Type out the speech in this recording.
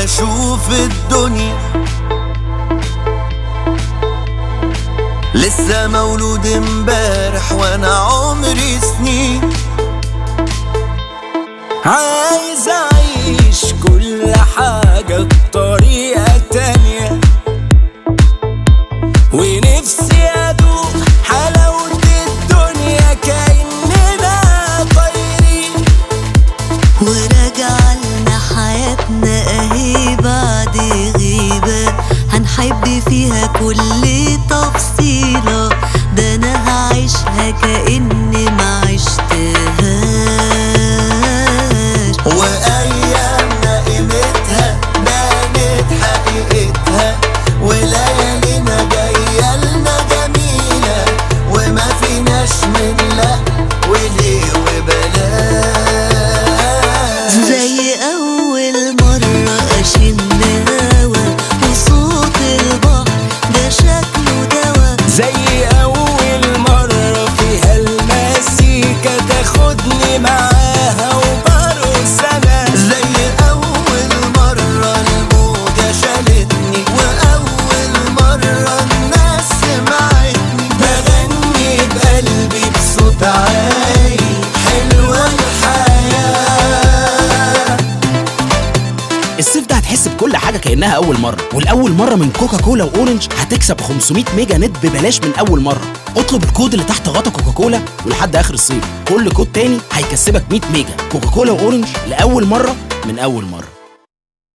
اشوف الدنيا لسه مولود امبارح وانا عمري سنين عايز اعيش كل حاجة بطريقة تانية ونفسي ادوق حلاوة الدنيا كأننا طايرين وراجع لنا حياتنا اهي بعد غيبة هنحب فيها كل تفصيلة ده انا هعيشها كأني ما عشتهاش وايامنا قيمتها بانت حقيقتها وليالينا جايه لنا جميله وما فيناش من لا وليه وبلاش زي اول مرة اشم هوا وصوت البحر ده شكله دوا زي اول مره فيها المزيكا تاخدني معاها وبرقص انا زي اول مره الموجه شالتني واول مره الناس سمعتني بغني بقلبي بصوت عالي حلوه الحياه الصيف ده هتحس بكل حاجه كانها اول مره والاول مره من كوكا كولا واورنج هتكسب 500 ميجا نت ببلاش من اول مره اطلب الكود اللي تحت غطا كوكا كولا ولحد اخر الصيف كل كود تاني هيكسبك 100 ميجا كوكا كولا واورنج لاول مره من اول مره